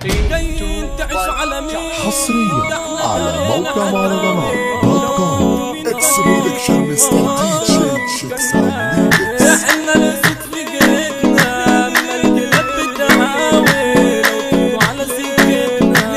جايين تعيش على مين حصريا على موقع مهرجانات دوت كوم اكس برودكشن مستر دي جي شيك ساوند ريميكس احنا نسيت في جيتنا اما الكلاب بتهاوي وعلى سكتنا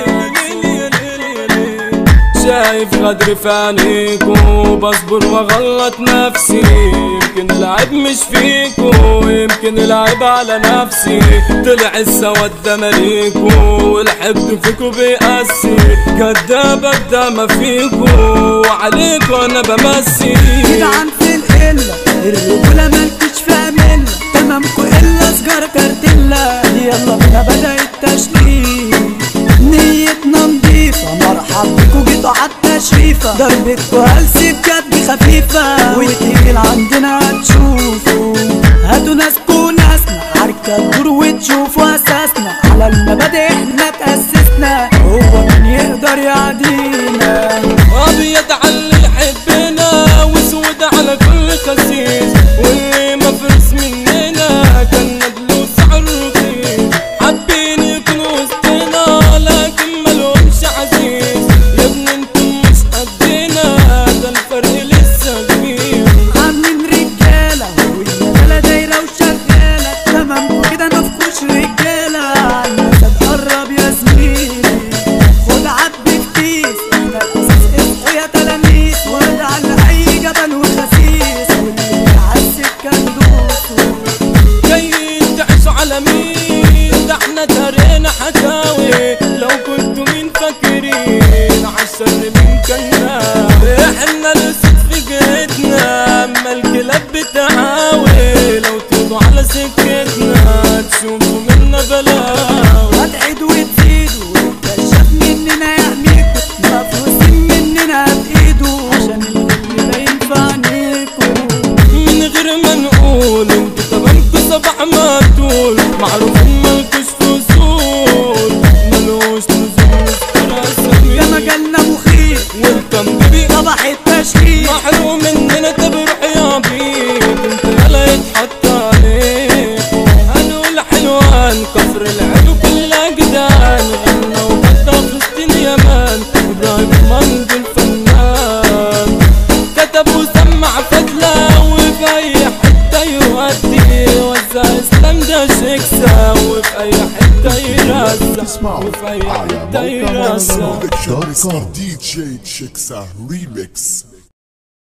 شايف غدر في عينيكو بصبر واغلط نفسي يمكن العيب مش فيكو يمكن العيب على نفسي طلع السواد ده مليكو والحقد فيكو بيقسي كدابك ده ما فيكو وعليكو انا بمسي جدعان في القلة الرجولة مالكش فيها ملة تمامكو إلا سجارة كارتيلا يلا بينا بدأ التشليل نيتنا نضيفة مرحب بيكو جيتوا عالتشريفة ضربتكو هلس بجد خفيفة وتقيل عندنا هتشوفوا هاتوا ناسكو ناسنا عركة الدور وتشوفوا أساسنا على المبادئ احنا تأسسنا هو مين يقدر يعدينا ابيض على اللي يحبنا واسود على كل خسيس واللي مفرس مننا كان ندلو سعر رخيص حابين يكونوا وسطنا لكن ملهمش عزيز يا ابني انتم مش قدنا ده الفرق لسه كبير عاملين رجالة والرجالة دايرة وشغالة تمام كده مفكوش رجالة عالناس هتقرب يا زميلي خد عبي في كيس احنا الأساس اصحوا يا تلاميذ وارد على أي جبل وخسيس واللي بيعسك كان دوسه جايين تعيشوا على مين ده احنا دارينا حكاوي لو كنتوا مين فاكرين عالشر مين كنا احنا لسه في جيتنا اما الكلاب بتعاوي لو تيجوا على سكتنا تشوفوا منا بلاوي هتعيد وتزيدوا والكشاف مننا يحميكوا مفروسين مننا بإيده عشان اللي باين في عينيكوا من غير ما نقول انتوا تمامكوا صباح ما تقول معروفين مالكوش فصول ملوش لزوم يا مجالنا مخيف ويلكم بيبي صباح التشكيل محروم مننا تبرح يا بيك انت يلا يتحط عليك هنقول حلوان كفر العدو كلها جدعان غنى وغدا فلسطين يمان ابراهيم مندو الفنان كتب وسمع فتلة وفي اي حتة يودي وزع اسلام ده شيكسا وفي اي حتة يرزع تسمعوا وفي اي على حتة موقع يرزع مهرجانات دوت كوم دي جي شيك ساوند ريميكس